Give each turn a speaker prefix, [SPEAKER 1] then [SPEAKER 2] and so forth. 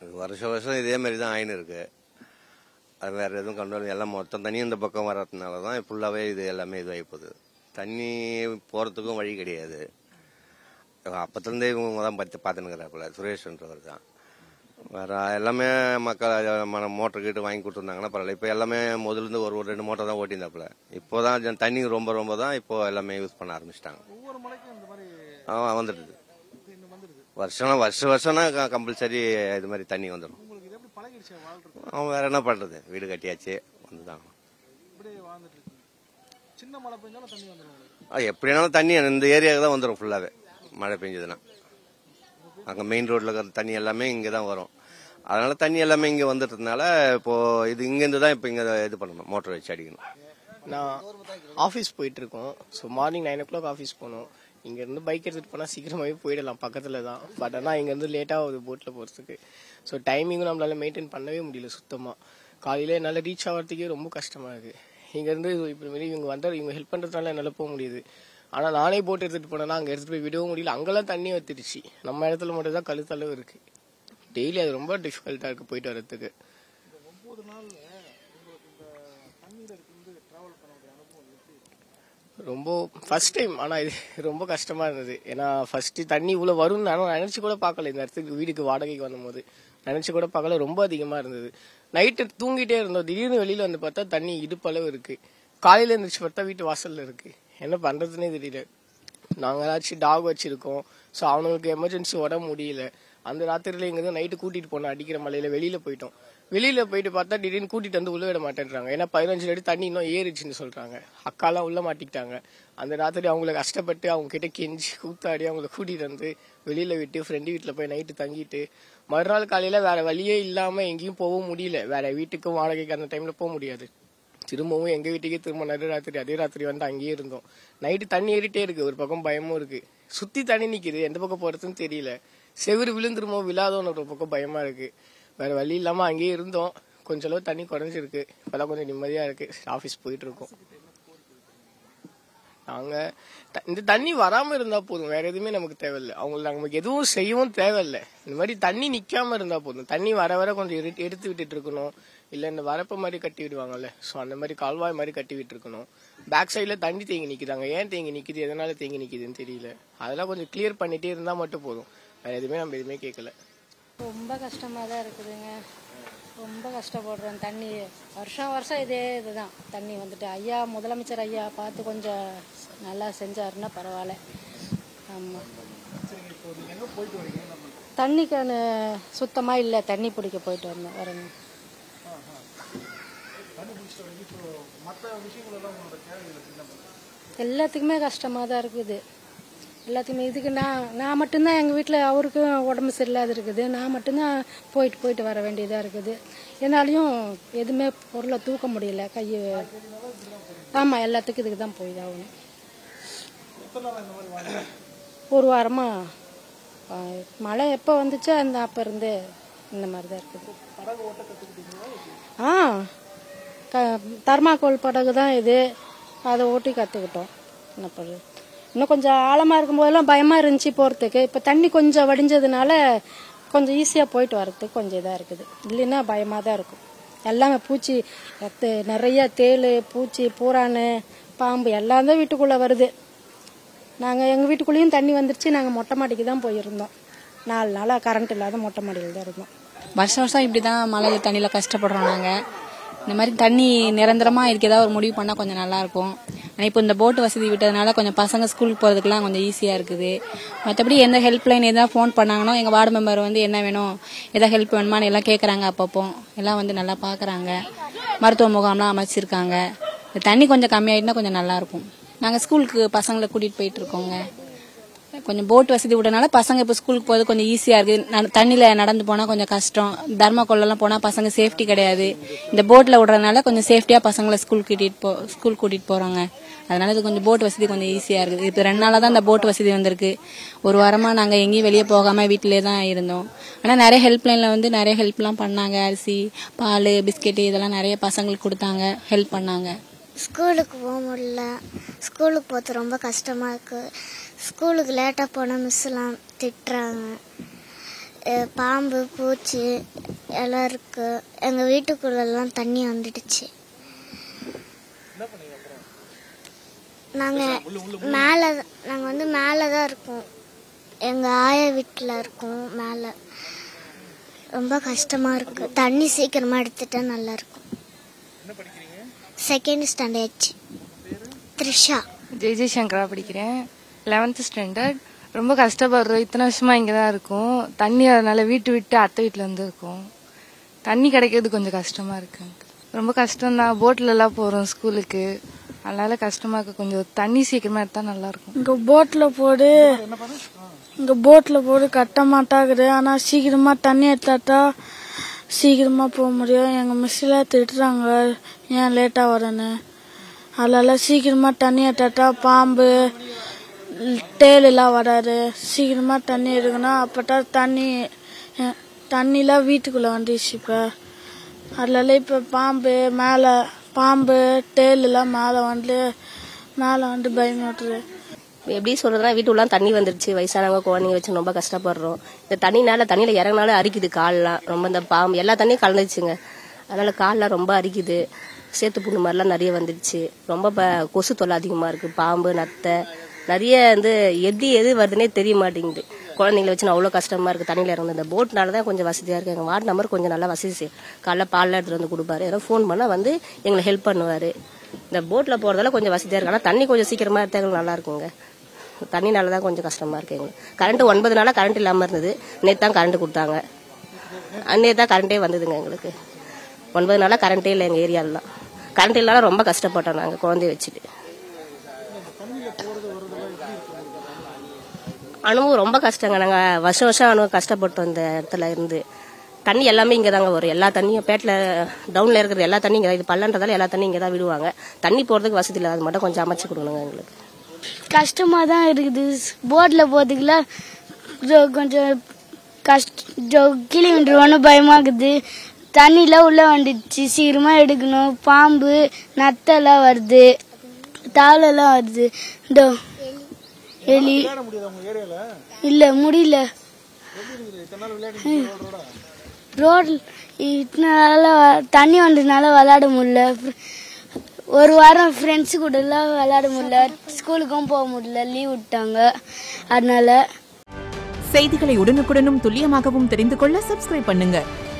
[SPEAKER 1] வருஷம் வருஷம் இதே மாதிரி தான் ஆயின்னு இருக்கு அது வேற எதுவும் கண்ட்ரோல் எல்லாம் மொத்தம் தண்ணி இந்த பக்கம் வர்றதுனால தான் ஃபுல்லாகவே இது எல்லாமே இதுவாகி போகுது தண்ணி போகிறதுக்கும் வழி கிடையாது அப்பத்துலேருந்தே இவங்க தான் பார்த்து பார்த்துனுங்கிறாப்புல சுரேஷ்ன்றவர் தான் வேற எல்லாமே மக்கள் மோட்டர் கிட்ட வாங்கி கொடுத்துருந்தாங்கன்னா பரவாயில்ல இப்போ எல்லாமே முதல்ல ஒரு ஒரு ரெண்டு மோட்டர் தான் ஓட்டியிருந்தாப்புல இப்போ தான் தண்ணி ரொம்ப ரொம்ப தான் இப்போ எல்லாமே யூஸ் பண்ண ஆரம்பிச்சிட்டாங்க
[SPEAKER 2] ஒவ்வொரு மலைக்கும் இந்த மாதிரி
[SPEAKER 1] ஆ வந்துடுது
[SPEAKER 2] இந்த வந்துடுது
[SPEAKER 1] வருஷம் வருஷம் வருஷம்னா கம்பல்சரி இது மாதிரி தண்ணி வந்துடும்
[SPEAKER 2] உங்களுக்கு இது எப்படி பழகிடுச்சு வாழ்றது
[SPEAKER 1] அவன் வேற என்ன பண்றது வீடு கட்டியாச்சு வந்துதான்
[SPEAKER 2] இப்படியே வாழ்ந்துட்டு இருக்கு சின்ன மழை பெஞ்சாலும் தண்ணி வந்துடும் உங்களுக்கு
[SPEAKER 1] அது எப்படினாலும் தண்ணி இந்த ஏரியாவுக்கு தான் வந்துடும் ஃபுல்லாகவே மழை பெஞ்சதுன்னா அங்கே மெயின் ரோட்டில் இருக்கிற தண்ணி எல்லாமே இங்கே தான் வரும் அதனால தண்ணி எல்லாமே இங்கே வந்துட்டதுனால இப்போ இது இங்கேருந்து தான் இப்போ இங்கே இது பண்ணணும் மோட்டர் வச்சு அடிக்கணும்
[SPEAKER 3] நான் ஆஃபீஸ் போயிட்டு இருக்கோம் so morning nine o'clock office போகணும் இங்கேருந்து பைக் எடுத்துகிட்டு போனால் சீக்கிரமாகவே போயிடலாம் பக்கத்தில் தான் பட் ஆனால் இங்கேருந்து லேட்டாக ஆகுது போட்டில் போகிறதுக்கு ஸோ டைமிங்கும் நம்மளால மெயின்டைன் பண்ணவே முடியல சுத்தமாக காலையில் என்னால் ரீச் ஆகிறதுக்கே ரொம்ப கஷ்டமாக இருக்குது இங்கேருந்து இப்போ மாரி இவங்க வந்தால் இவங்க ஹெல்ப் பண்ணுறதுனால என்னால் போக முடியுது ஆனால் நானே போட்டு எடுத்துகிட்டு போனேன்னா அங்கே எடுத்துகிட்டு போய் விடவும் முடியல அங்கெல்லாம் தண்ணி வத்திடுச்சு நம்ம இடத்துல மட்டும் தான் கழுத்தளவு இருக்குது டெய்லி அது ரொம்ப டிஃபிகல்ட்டாக இருக்குது போயிட்டு வரதுக்கு
[SPEAKER 2] ஒன்பது நாள்ல உங்களுக்கு இந்த தண்ணீர் இருந்து டிராவல் பண்ணக்கூடிய அனுபவம் எப்படி
[SPEAKER 3] ரொம்ப ஃபர்ஸ்ட் டைம் ஆனால் இது ரொம்ப கஷ்டமா இருந்தது ஏன்னா ஃபர்ஸ்ட் தண்ணி இவ்வளோ வரும்னு நான் நினைச்சு கூட பார்க்கல இந்த இடத்துக்கு வீடுக்கு வாடகைக்கு வந்தபோது நினைச்சு கூட பார்க்கல ரொம்ப அதிகமா இருந்தது நைட்டு தூங்கிட்டே இருந்தோம் திடீர்னு வெளியில வந்து பார்த்தா தண்ணி இடுப்பளவு இருக்கு காலையில இருந்துச்சு பார்த்தா வீட்டு வாசல்ல இருக்கு என்ன பண்றதுன்னே தெரியல நாங்களாச்சும் டாக் வச்சிருக்கோம் ஸோ அவனுங்களுக்கு எமர்ஜென்சி உடம்பு முடியல அந்த ராத்திரில இங்க நைட்டு கூட்டிட்டு போனோம் அடிக்கிற மலையில வெளியில போயிட்டோம் வெளியில போயிட்டு பார்த்தா திடீர்னு கூட்டிட்டு வந்து உள்ள விட மாட்டேன்றாங்க ஏன்னா பதினஞ்சு அடி தண்ணி இன்னும் ஏறிச்சுன்னு சொல்றாங்க அக்காலாம் உள்ள மாட்டிக்கிட்டாங்க அந்த ராத்திரி அவங்கள கஷ்டப்பட்டு அவங்க கிட்ட கெஞ்சி கூத்தாடி அவங்கள கூட்டிட்டு வந்து வெளியில விட்டு ஃப்ரெண்டு வீட்டுல போய் நைட்டு தங்கிட்டு மறுநாள் காலையில வேற வழியே இல்லாம எங்கேயும் போகவும் முடியல வேற வீட்டுக்கும் வாடகைக்கு அந்த டைம்ல போக முடியாது திரும்பவும் எங்க வீட்டுக்கே திரும்ப நடு ராத்திரி அதே ராத்திரி வந்து அங்கேயே இருந்தோம் நைட்டு தண்ணி ஏறிட்டே இருக்கு ஒரு பக்கம் பயமும் இருக்கு சுத்தி தண்ணி நிக்குது எந்த பக்கம் போறதுன்னு தெரியல செவுரு விழுந்துருமோ விழாதோன்னு ஒரு பக்கம் பயமா இருக்கு வேற வழி இல்லாம அங்கேயே இருந்தோம் கொஞ்ச அளவு தண்ணி குறைஞ்சிருக்கு இப்பதான் கொஞ்சம் நிம்மதியா இருக்கு ஆபீஸ் போயிட்டு இருக்கோம் நாங்க த- இந்த தண்ணி வராம இருந்தா போதும் வேற எதுவுமே நமக்கு தேவையில்லை அவங்களுக்கு நமக்கு எதுவும் செய்யவும் தேவையில்லை இந்த மாதிரி தண்ணி நிக்காம இருந்தா போதும் தண்ணி வர வர கொஞ்சம் எடுத்து எடுத்து விட்டுட்டு இருக்கணும் இல்ல இந்த வரப்பு மாதிரி கட்டி விடுவாங்கல்ல சோ அந்த மாதிரி கால்வாய் மாதிரி கட்டி விட்டு இருக்கணும் பேக் சைடுல தண்ணி தேங்கி நிக்குதாங்க ஏன் தேங்கி நிக்குது எதனால தேங்கி நிக்குதுன்னு தெரியல அதெல்லாம் கொஞ்சம் கிளியர் பண்ணிட்டே இருந்தா மட்டும் போதும் வேற எதுவுமே நம்ம எதுவுமே கேட்கல
[SPEAKER 4] ரொம்ப கஷ்டமாக தான் இருக்குதுங்க ரொம்ப கஷ்டப்படுறோம் தண்ணி வருஷம் வருஷம் இதே இதுதான் தண்ணி வந்துட்டு ஐயா முதலமைச்சர் ஐயா பார்த்து கொஞ்சம் நல்லா செஞ்சாருன்னா பரவாயில்ல ஆமாம் தண்ணி கேனு சுத்தமாக இல்லை தண்ணி பிடிக்க போயிட்டு வந்தோம் வரணும் எல்லாத்துக்குமே கஷ்டமாக தான் இருக்குது எல்லாத்துக்குமே இதுக்கு நான் நான் மட்டும்தான் எங்கள் வீட்டில் அவருக்கும் உடம்பு சரியில்லாத இருக்குது நான் மட்டும்தான் போயிட்டு போயிட்டு வர வேண்டியதாக இருக்குது என்னாலையும் எதுவுமே பொருளை தூக்க முடியல கையை ஆமாம் எல்லாத்துக்கும் இதுக்கு தான் போய் தான் ஆகணும் ஒரு வாரமாக மழை எப்போ வந்துச்சோ அந்த அப்போ இருந்தே இந்த மாதிரி தான் இருக்குது ஆ க தர்மாக்கோல் படகு தான் இது அதை ஓட்டி கற்றுக்கிட்டோம் என்ன பண்ணுறது இன்னும் கொஞ்சம் ஆழமாக இருக்கும்போதெல்லாம் பயமாக இருந்துச்சு போகிறதுக்கு இப்போ தண்ணி கொஞ்சம் வடிஞ்சதுனால கொஞ்சம் ஈஸியாக போயிட்டு வர்றதுக்கு கொஞ்சம் இதாக இருக்குது இல்லைன்னா பயமாக தான் இருக்கும் எல்லாமே பூச்சி தே- நிறைய தேள் பூச்சி பூரானு பாம்பு எல்லாம் தான் வீட்டுக்குள்ளே வருது நாங்கள் எங்கள் வீட்டுக்குள்ளேயும் தண்ணி வந்துருச்சு நாங்கள் மொட்டை மாடிக்கு தான் போயிருந்தோம் நாலு நாளாக கரண்ட் இல்லாத மொட்டை மாடியில் தான் இருந்தோம்
[SPEAKER 5] வருஷம் வருஷம் இப்படி தான் மழை தண்ணியில் கஷ்டப்படுறோம் நாங்கள் இந்த மாதிரி தண்ணி நிரந்தரமாக இதுக்கு ஏதாவது ஒரு முடிவு பண்ணால் கொஞ்சம் நல்லாயிருக்கும் ஆனால் இப்போ இந்த போட் வசதி விட்டதுனால கொஞ்சம் பசங்க ஸ்கூலுக்கு போகிறதுக்குலாம் கொஞ்சம் ஈஸியாக இருக்குது மற்றபடி எந்த ஹெல்ப் லைன் எதாவது ஃபோன் பண்ணாங்கன்னா எங்கள் வார்டு மெம்பர் வந்து என்ன வேணும் எதாவது ஹெல்ப் வேணுமான்னு எல்லாம் கேட்குறாங்க அப்பப்போ எல்லாம் வந்து நல்லா பார்க்குறாங்க மருத்துவ முகாம்லாம் அமைச்சிருக்காங்க இந்த தண்ணி கொஞ்சம் கம்மியாயிட்டுனா கொஞ்சம் நல்லாயிருக்கும் நாங்கள் ஸ்கூலுக்கு பசங்களை கூட்டிகிட்டு போயிட்டு இருக்கோங்க கொஞ்சம் போட் வசதி விட்டனால பசங்க இப்போ ஸ்கூலுக்கு போகிறது கொஞ்சம் ஈஸியாக இருக்குது நட- தண்ணியில் நடந்து போனால் கொஞ்சம் கஷ்டம் தர்மக்கோல்லாம் போனால் பசங்க சேஃப்டி கிடையாது இந்த போட்டில் விடுறதுனால கொஞ்சம் சேஃப்டியாக பசங்களை ஸ்கூல் கூட்டிகிட்டு போ ஸ்கூல் கூட்டிகிட்டு போகிறாங்க அதனால இது கொஞ்சம் போட் வசதி கொஞ்சம் ஈஸியாக இருக்குது இப்போ ரெண்டு நாளாக தான் இந்த போட் வசதி வந்திருக்கு ஒரு வாரமாக நாங்கள் எங்கேயும் வெளியே போகாமல் வீட்டிலே தான் இருந்தோம் ஆனால் நிறைய ஹெல்ப்லைனில் வந்து நிறைய ஹெல்ப்லாம் பண்ணாங்க அரிசி பால் பிஸ்கெட்டு இதெல்லாம் நிறைய பசங்களுக்கு கொடுத்தாங்க ஹெல்ப் பண்ணாங்க
[SPEAKER 6] ஸ்கூலுக்கு போக முடியல ஸ்கூலுக்கு போகிறது ரொம்ப கஷ்டமாக இருக்குது ஸ்கூலுக்கு லேட்டாக போனால் மிஸ்ஸெலாம் திட்டுறாங்க அஹ் பாம்பு பூச்சி எல்லாம் இருக்கு எங்கள் வீட்டுக்குள்ளெல்லாம் தண்ணி வந்துடுச்சு நாங்கள் மேலே நாங்கள் வந்து மேலே தான் இருக்கோம் எங்கள் ஆயா வீட்டில் இருக்கோம் மேலே ரொம்ப கஷ்டமாக இருக்கு தண்ணி சீக்கிரமாக எடுத்துட்டா நல்லா இருக்கும் செகண்ட் ஸ்டாண்டர்ட் த்ரிஷா
[SPEAKER 7] ஜெய் ஜெய் சங்கரா படிக்கிறேன் லெவன்த் ஸ்டாண்டர்ட் ரொம்ப கஷ்டப்படுறோம் இத்தனை வருஷமா இங்கே தான் இருக்கும் தண்ணி அதனால வீட்டு விட்டு அத்தை வீட்டில் வந்து இருக்கோம் தண்ணி கிடைக்கிறது கொஞ்சம் கஷ்டமா இருக்கு ரொம்ப கஷ்டம்தான் போட்ல எல்லாம் போறோம் ஸ்கூலுக்கு அதனால கஷ்டமா இருக்கு கொஞ்சம் தண்ணி சீக்கிரமா எடுத்தா நல்லா இருக்கும்
[SPEAKER 8] இங்கே போட்டில் போடு இங்கே போட்டில் போடு கட்ட மாட்டாக்குது ஆனால் சீக்கிரமாக தண்ணி எடுத்தாட்டா சீக்கிரமாக போக முடியும் எங்கள் மிஸ்ஸில் திட்டுறாங்க ஏன் லேட்டாக வரேன்னு அதனால சீக்கிரமாக தண்ணி எடுத்தாட்டா பாம்பு தேலெல்லாம் வராது சீக்கிரமாக தண்ணி எடுக்கணும் அப்பட்டா தண்ணி அஹ், தண்ணிலாம் வீட்டுக்குள்ளே வந்துடுச்சு இப்போ அதனால இப்போ பாம்பு மேலே பாம்பு தேலெல்லாம் மேலே வந்து மேலே வந்து பயமாட்டுது
[SPEAKER 9] எப்படி சொல்றதுன்னா வீட்டுக்குலாம் தண்ணி வந்துருச்சு வயசானவங்க குழந்தைங்க வச்சு ரொம்ப கஷ்டப்படுறோம் இந்த தண்ணினால தண்ணியில இறங்கினாலும் அரிக்குது கால்லாம் ரொம்ப இந்த பாம்பு எல்லா தண்ணியும் கலந்துச்சுங்க அதனால கால்லாம் ரொம்ப அரிக்குது சேத்து புண்ணு மாதிரிலாம் நிறைய வந்துடுச்சு ரொம்ப ப- கொசு தொல்லை அதிகமா இருக்கு பாம்பு நத்தை நிறைய வந்து எது எது வருதுன்னே தெரிய மாட்டேங்குது குழந்தைங்கள வச்சு அவ்வளோ கஷ்டமா இருக்கு தண்ணியில இறங்குது இந்த போட்னால தான் கொஞ்சம் வசதியா இருக்கு எங்க வார்டு நம்பர் கொஞ்சம் நல்லா வசதி செய்யும். காலைல பால்லாம் எடுத்துட்டு வந்து கொடுப்பாரு யாராவது ஃபோன் பண்ணா வந்து எங்களுக்கு ஹெல்ப் பண்ணுவாரு இந்த போட்ல போறதால கொஞ்சம் வசதியா இருக்கு ஆனா தண்ணி கொஞ்சம் சீக்கிரமா எடுத்தா எங்களுக்கு நல்லா இருக்குங்க தண்ணினால தான் கொஞ்சம் கஷ்டமா இருக்கு எங்களுக்கு கரண்ட் ஒன்பது நாளா கரண்ட் இல்லாம இருந்தது நேத்து தான் கரண்ட் கொடுத்தாங்க நேத்து தான் கரண்டே வந்ததுங்க எங்களுக்கு ஒன்பது நாளா கரண்டே இல்லை எங்க ஏரியாலாம் கரண்ட் இல்லாத ரொம்ப கஷ்டப்பட்டோம் நாங்க குழந்தைய வச்சுட்டு அனுபவம் ரொம்ப கஷ்டங்க நாங்க வருஷம் வருஷம் அனுபவம் கஷ்டப்பட்டோம் இந்த இடத்துல இருந்து தண்ணி எல்லாமே இங்கே தாங்க வரும் எல்லா தண்ணியும் பேட்டில் டவுனில் இருக்கிறது எல்லா தண்ணியும் இங்கே இது பல்லன்றதால எல்லா தண்ணியும் இங்கே தான் விடுவாங்க தண்ணி போகிறதுக்கு வசதி இல்லை அது மட்டும் கொஞ்சம் அமைச்சு கொடுக்கணுங்க எங்களுக்கு
[SPEAKER 8] கஷ்டமாக தான் இருக்குது போட்டில் போகிறதுக்குலாம் ஜோ- கொஞ்சம் கஷ்ட ஜோ கீழே விட்டுருவோன்னு பயமாக்குது தண்ணிலாம் உள்ளே வந்துடுச்சு சீக்கிரமாக எடுக்கணும் பாம்பு நத்தெல்லாம் வருது தாளெல்லாம் வருது இதோ எலி
[SPEAKER 2] விளையாட முடியாது உங்க ஏரியால
[SPEAKER 8] இல்லை முடியல
[SPEAKER 2] எப்படி இருக்குது இத்தனை நாள் விளையாடி
[SPEAKER 8] ரோட் இத்தனை நாளாக தண்ணி வந்ததுனால விளையாட முடியல ஒரு வாரம் ஃப்ரெண்ட்ஸு கூட எல்லாம் விளையாட முடியல ஸ்கூலுக்கும் போக முடியல லீவ் விட்டாங்க அதனால
[SPEAKER 10] செய்திகளை உடனுக்குடனும் துல்லியமாகவும் தெரிந்து கொள்ள சப்ஸ்கிரைப் பண்ணுங்க